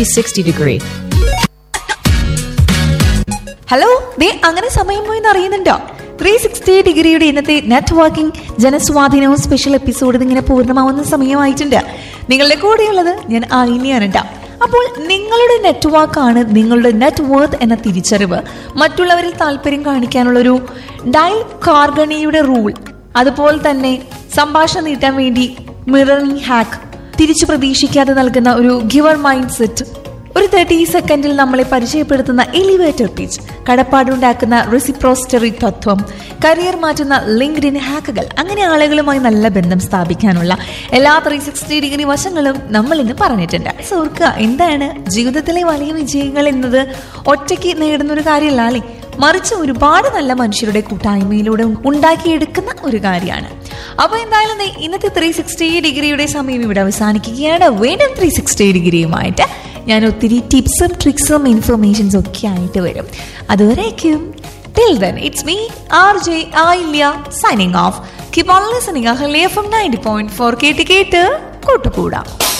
360 degree. Hello ദേ അങ്ങനെ സമയം പോയി അറിയുന്നുണ്ടോ ത്രീ സിക്സ്റ്റി ഡിഗ്രിയുടെ ഇന്നത്തെ നെറ്റ്വർക്കിംഗ് ജനസ്വാധീനവും സ്പെഷ്യൽ എപ്പിസോഡ് ഇങ്ങനെ പൂർണ്ണമാവുന്ന സമയമായിട്ടുണ്ട് നിങ്ങളുടെ കൂടെയുള്ളത് ഞാൻ ആയിനിയാണ് ട്ടോ. അപ്പോൾ നിങ്ങളുടെ നെറ്റ്വർക്കാണ് നിങ്ങളുടെ നെറ്റ് വർത്ത് എന്ന തിരിച്ചറിവ് മറ്റുള്ളവരിൽ താല്പര്യം കാണിക്കാനുള്ളൊരു ഡൈ കാർഗണിയുടെ റൂൾ അതുപോലെ തന്നെ സംഭാഷണം നീട്ടാൻ വേണ്ടി മിററിംഗ് ഹാക്ക് തിരിച്ചു പ്രതീക്ഷിക്കാതെ നൽകുന്ന ഒരു ഗിവർ മൈൻഡ് സെറ്റ് ഒരു തേർട്ടി സെക്കൻഡിൽ നമ്മളെ പരിചയപ്പെടുത്തുന്ന എലിവേറ്റർ പിച്ച് കടപ്പാടുണ്ടാക്കുന്ന റെസിപ്രോസ്റ്ററി തത്വം കരിയർ മാറ്റുന്ന ലിങ്ക്ഡ് ഇൻ ഹാക്കുകൾ അങ്ങനെ ആളുകളുമായി നല്ല ബന്ധം സ്ഥാപിക്കാനുള്ള എല്ലാ ത്രീ സിക്സ്റ്റി ഡിഗ്രി വശങ്ങളും നമ്മൾ ഇന്ന് പറഞ്ഞിട്ടുണ്ട് ഓർക്കുക എന്താണ് ജീവിതത്തിലെ വലിയ വിജയങ്ങൾ എന്നത് ഒറ്റയ്ക്ക് നേടുന്ന ഒരു കാര്യമല്ല അല്ലേ മറിച്ച് ഒരുപാട് നല്ല മനുഷ്യരുടെ കൂട്ടായ്മയിലൂടെ ഉണ്ടാക്കിയെടുക്കുന്ന ഒരു കാര്യമാണ് അപ്പൊ എന്തായാലും ദേ ഇന്നത്തെ ത്രീ സിക്സ്റ്റി ഡിഗ്രിയുടെ സമയം ഇവിടെ അവസാനിക്കുകയാണ് വീണ്ടും ത്രീ സിക്സ്റ്റി ഡിഗ്രിയുമായിട്ട് ഞാൻ ഒത്തിരി ടിപ്സും ട്രിക്സും ഇൻഫർമേഷൻസും ഒക്കെ ആയിട്ട് വരും അതുവരേക്കും till then it's me R J Ayilya signing off keep on listening Ahalya from ninety point four കേട്ട് കേട്ട് കൂട്ടുകൂടാം